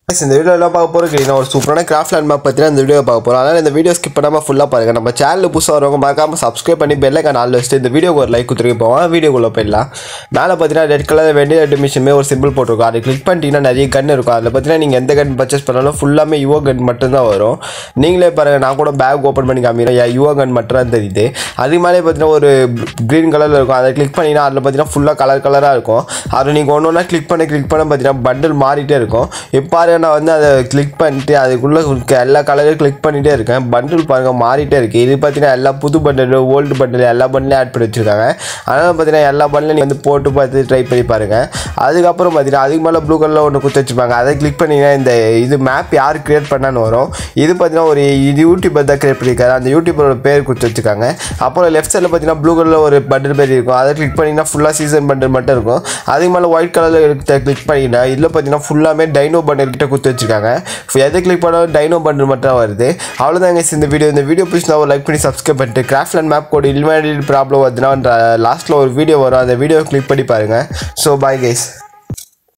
Guys, இந்த video எல்லாம் பார்க்க போகிறோம் நான் ஒரு சூப்பரான கிராஃப்ட் லேண்ட் மேப் பற்றி இந்த வீடியோ பார்க்க போகிறோம் அதனால் இந்த வீடியோ ஸ்கிப் பண்ணாமல் ஃபுல்லாக பாருங்கள் நம்ம சேனல் புதுசாக வரவங்க மறக்காமல் சப்ஸ்கிரைப் பண்ணி பெல்லைக்கான நாலு வச்சுட்டு இந்த வீடியோக்கு ஒரு லைக் கொடுத்துருக்கு போவோம் வீடியோக்குள்ளே போயிடலாம் மேலே பார்த்தீங்கன்னா ரெட் கலர் வெண்டி ரெட் மிஷினுமே ஒரு சிம்பிள் போட்டிருக்கும் அதை கிளிக் பண்ணிட்டீங்கன்னா நிறைய கன் இருக்கும் அதில் பார்த்தீங்கன்னா நீங்கள் எந்த கன் பர்ச்சேஸ் பண்ணாலும் ஃபுல்லாமே யுவோ கன் மட்டும்தான் வரும் நீங்களே பாருங்கள் நான் கூட பேக் ஓப்பன் பண்ணி காமிக்கிறேன் யுவோ கன் மட்டும் தான் தெரியுது அது மேலே பார்த்தீங்கன்னா ஒரு க்ரீன் கலரில் இருக்கும் அதை கிளிக் பண்ணிங்கன்னா அதில் பார்த்தீங்கன்னா ஃபுல்லாக கலர் கலராக இருக்கும் அதை நீங்கள் ஒன்று ஒன்றா கிளிக் பண்ண கிளிக் பண்ண பார்த்தீங்கன்னா பண்டில் மாறிட்டே இருக்கும் இப்போ பாருங்க நான் வந்து அதை கிளிக் பண்ணிட்டு அதுக்குள்ளே இருக்க எல்லா கலரையும் கிளிக் பண்ணிகிட்டே இருக்கேன் பண்டில் பாருங்கள் மாறிட்டே இருக்குது இது பார்த்தீங்கன்னா எல்லா புது பண்டில் ஓல்டு பண்டில் எல்லா பண்டிலையும் ஆட் பண்ணி வச்சுருக்காங்க அதனால் பார்த்தீங்கன்னா எல்லா பண்டிலும் நீங்கள் வந்து போட்டு பார்த்து ட்ரை பண்ணி பாருங்கள் அதுக்கப்புறம் பார்த்தீங்கன்னா அதுக்கு மேலே ப்ளூ கலரில் ஒன்று குத்தி வச்சுருப்பாங்க அதை கிளிக் பண்ணிங்கன்னா இந்த இது மேப் யார் கிரியேட் பண்ணான்னு வரும் இது பார்த்தீங்கன்னா ஒரு இது யூடியூபர் தான் கிரியேட் பண்ணியிருக்காரு அந்த யூடியூபரோட பேர் கொடுத்து வச்சுருக்காங்க அப்புறம் லெஃப்ட் சைடில் பார்த்தீங்கன்னா ப்ளூ கலரில் ஒரு பண்டில் பேர் இருக்கும் அதை கிளிக் பண்ணிங்கன்னா ஃபுல்லாக சீசன் பண்டில் மட்டும் இருக்கும் அதுக்கு மேலே ஒயிட் கலரில் இருக்க கிளிக் பண்ணிங்கன்னா இதில் பார்த்தீங்கன்னா ஃபுல்லாமே டைனோ பண்டில் கிட்ட கொடுத்து வச்சிருக்காங்க எதை கிளிக் பண்ணாலும் டைனோ பண்டில் மட்டும் தான் வருது அவ்வளோதாங்க இந்த வீடியோ இந்த வீடியோ பிடிச்சினா ஒரு லைக் பண்ணி சப்ஸ்கிரைப் பண்ணிட்டு craft and map code invalid problem வருதுன்னா லாஸ்ட்டில் ஒரு வீடியோ வரும் அந்த வீடியோ கிளிக் பண்ணி பாருங்கள் ஸோ பாய் கைஸ்